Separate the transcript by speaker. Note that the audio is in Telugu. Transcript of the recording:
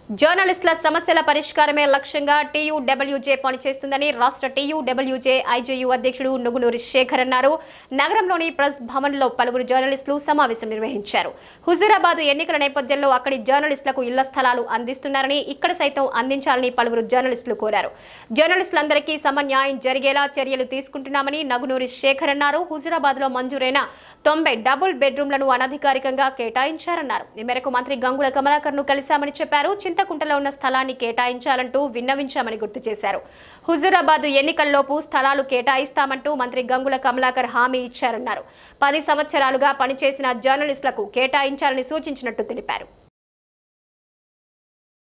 Speaker 1: జర్నలిస్టుల సమస్యల పరిష్కారమే లక్ష్యంగా టీయూడబ్ల్యూజే పనిచేస్తుందని రాష్ట్ర టీయూడబ్ల్యూజే ఐజేయు అధ్యక్షుడు నుగునూరి శేఖర్ అన్నారు నగరంలోని ప్రెస్ భవన్లో పలువురు జర్నలిస్టులు సమావేశం నిర్వహించారు హుజూరాబాద్ ఎన్నికల నేపథ్యంలో అక్కడి జర్నలిస్టులకు ఇళ్ల స్థలాలు అందిస్తున్నారని ఇక్కడ సైతం అందించాలని పలువురు జర్నలిస్టులు కోరారు జర్నలిస్టులందరికీ సమన్యాయం జరిగేలా చర్యలు తీసుకుంటున్నామని నగునూరి శేఖర్ అన్నారు హుజూరాబాద్ లో మంజూరైన తొంభై డబుల్ బెడ్రూమ్లను అనధికారికంగా కేటాయించారన్నారు ఈ మేరకు మంత్రి గంగుల కమలాకర్ ను కలిశామని చెప్పారు చింతకుంటలో ఉన్న స్థలాన్ని కేటాయించాలంటూ విన్నవించామని గుర్తు చేశారు హుజూరాబాద్ ఎన్నికల్లోపు స్థలాలు కేటాయిస్తామంటూ మంత్రి గంగుల కమలాకర్ హామీ ఇచ్చారన్నారు పది సంవత్సరాలుగా పనిచేసిన జర్నలిస్టులకు కేటాయించాలని సూచించినట్టు తెలిపారు